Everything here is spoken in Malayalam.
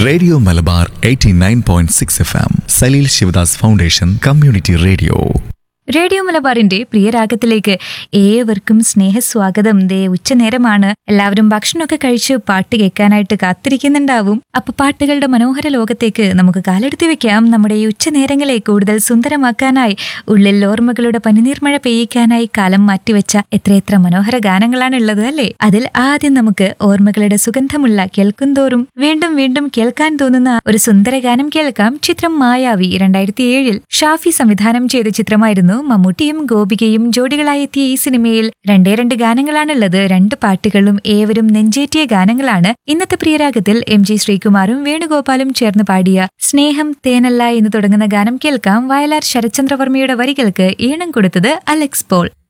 radio Malabar 89.6 F M Saleel Sivadas foundation community radio radio മലബാറിന്റെ പ്രിയരാഗത്തിലേക്ക് ഏവർക്കും സ്നേഹസ്വാഗതം ദേ ഉച്ചനേരമാണ് എല്ലാവരും ഭക്ഷണമൊക്കെ കഴിച്ച് പാട്ട് കേൾക്കാനായിട്ട് കാത്തിരിക്കുന്നുണ്ടാവും അപ്പൊ പാട്ടുകളുടെ മനോഹര ലോകത്തേക്ക് നമുക്ക് കാലെടുത്ത് വെക്കാം നമ്മുടെ ഈ ഉച്ചനേരങ്ങളെ കൂടുതൽ സുന്ദരമാക്കാനായി ഉള്ളിൽ ഓർമ്മകളുടെ പനിനീർമഴ പെയ്യിക്കാനായി കാലം മാറ്റിവെച്ച എത്രയെത്ര മനോഹര ഗാനങ്ങളാണ് ഉള്ളത് അല്ലേ അതിൽ ആദ്യം നമുക്ക് ഓർമ്മകളുടെ സുഗന്ധമുള്ള കേൾക്കുന്തോറും വീണ്ടും വീണ്ടും കേൾക്കാൻ തോന്നുന്ന ഒരു സുന്ദര ഗാനം കേൾക്കാം ചിത്രം മായാവി രണ്ടായിരത്തി ഏഴിൽ ഷാഫി സംവിധാനം ചെയ്ത ചിത്രമായിരുന്നു മമ്മൂട്ടിയും ഗോപികയും ജോഡികളായി എത്തിയ ഈ സിനിമയിൽ രണ്ടേ രണ്ട് ഗാനങ്ങളാണുള്ളത് രണ്ട് പാട്ടുകളും ഏവരും നെഞ്ചേറ്റിയ ഗാനങ്ങളാണ് ഇന്നത്തെ പ്രിയരാഗത്തിൽ എം ജി ശ്രീകുമാറും വേണുഗോപാലും ചേർന്ന് പാടിയ സ്നേഹം തേനല്ല എന്ന് തുടങ്ങുന്ന ഗാനം കേൾക്കാം വയലാർ ശരത്ചന്ദ്രവർമ്മയുടെ വരികൾക്ക് ഈണം കൊടുത്തത് അലക്സ് പോൾ